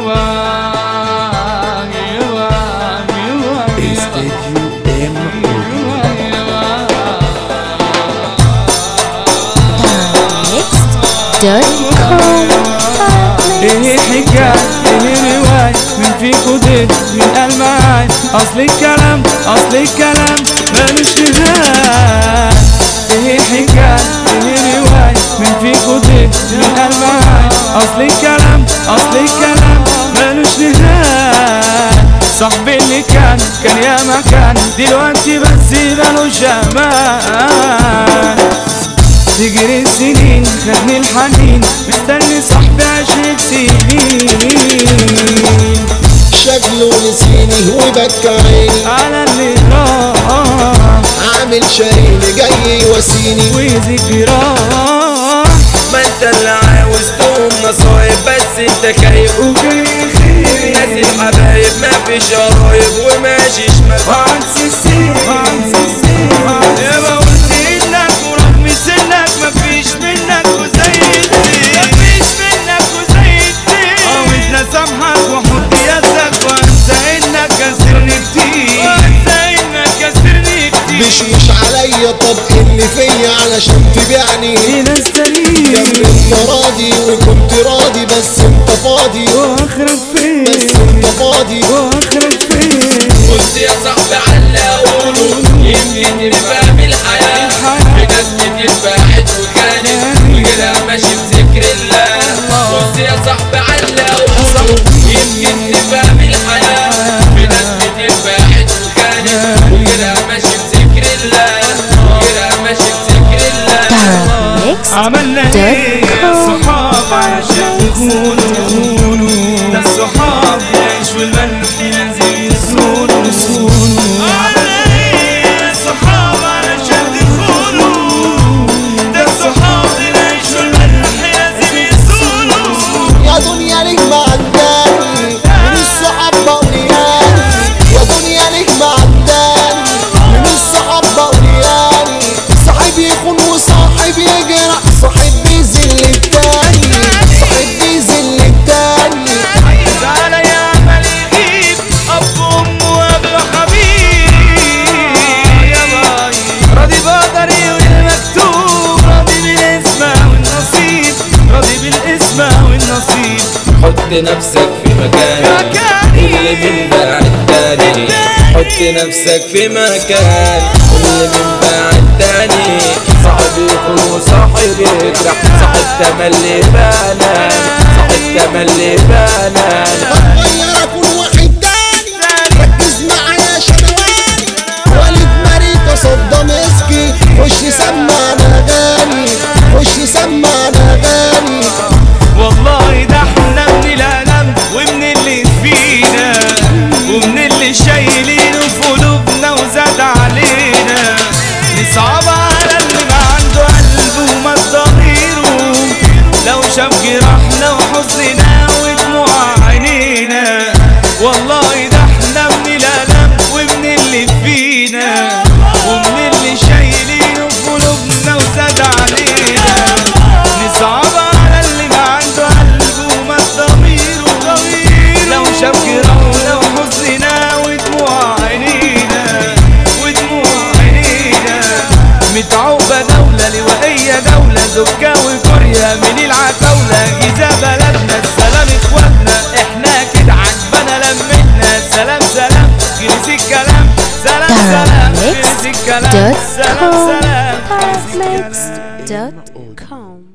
استديو ام ايه الحكاية ايه الرواية من فيكو ده من قال معاي اصل الكلام اصل الكلام ملوش نهاية ايه الحكاية ايه الرواية من فيكو ده من قال معاي اصل الكلام اصل الكلام ملوش نهاية صاحبي اللي كان كان يا مكان دلوقتي بس ملوش امان تجري السنين خدني الحنين مستني صاحبي عشر سنين شكله نسيني وبكى عيني على اللي راح عامل شاريني جاي يواسيني وذكراه ما انت اللي عاوز تقوم نصايب بس انت خايف وجاي خير ناس الحبايب ما فيش قرايب وماشيش مفعول وعكس السين وعكس السين يابا قلت انك ورغم سنك مفيش منك وزي الدين مفيش منك وزي الدين عاوزنا سامحك واحط يدك وانسى انك كسرني كتير وانسى انك كسرني كتير مش مش عليا طب اللي فيا علشان تبيعني في ناس تانيين كان راضي وكنت راضي بس انت فاضي واخرك فين بس انت فاضي واخرك فين بص يا صاحبي على اقوله يمكن نفهم الحياة في ناس بتتباعد وخانت وكده ماشي بذكر الله بص يا صاحبي على اقوله يمكن نفهم الحياة في ناس بتتباعد وخانت وكده ماشي بذكر الله وكده ماشي بذكر الله عملنا ايه صحاب عشان نخونوا ده الصحاب يعيش والملح لازم يصونوا عملنا ايه صحاب علشان تخونوا ده الصحاب يعيش والملح لازم يصونوا يا دنيا نجمة عداني من الصحاب بولياني يا دنيا نجمة عداني من الصحاب بولياني صاحب يخون وصاحب يجرح صاحب بيذل التاني صاحب بيذل التاني تعالى يا عمل يغيب اب وام وابو حبيب يا باي راضي بقدري والمكتوب راضي بالاسم والنصيب راضي بالاسم والنصيب حط نفسك في مكاني كل من بعد تاني حط نفسك في مكان كل من بعد تاني صاحب يكون وصاحب يجرح صاحب تملي بانان صاحب تملي بانان غير اكون واحد تاني ركز معايا شنواني والد مريض صدى مسكي خش سمعنا اغاني خش سمعنا اغاني والله ده احنا من الالم ومن اللي فينا ومن اللي شايلينه في قلوبنا وزاد علينا نصعب على اللي ما عنده قلب وما ضميره لو شاف جراحنا وحزننا ودموع عينينا والله ده احنا من الالم ومن اللي فينا ومن اللي شايلينه في قلوبنا وزاد علينا نصعب على اللي ما عنده قلب وما ضميره لو شاف جراحنا وحزننا ودموع عينينا ودموع عينينا متعوبة دولة لوائية دولة زكا وكوريا من العتاولة جيزة بلدنا السلام اخواتنا احنا كده عجبنا لمتنا سلام سلام جنس الكلام سلام سلام جنس الكلام سلام سلام جنس الكلام Dot com.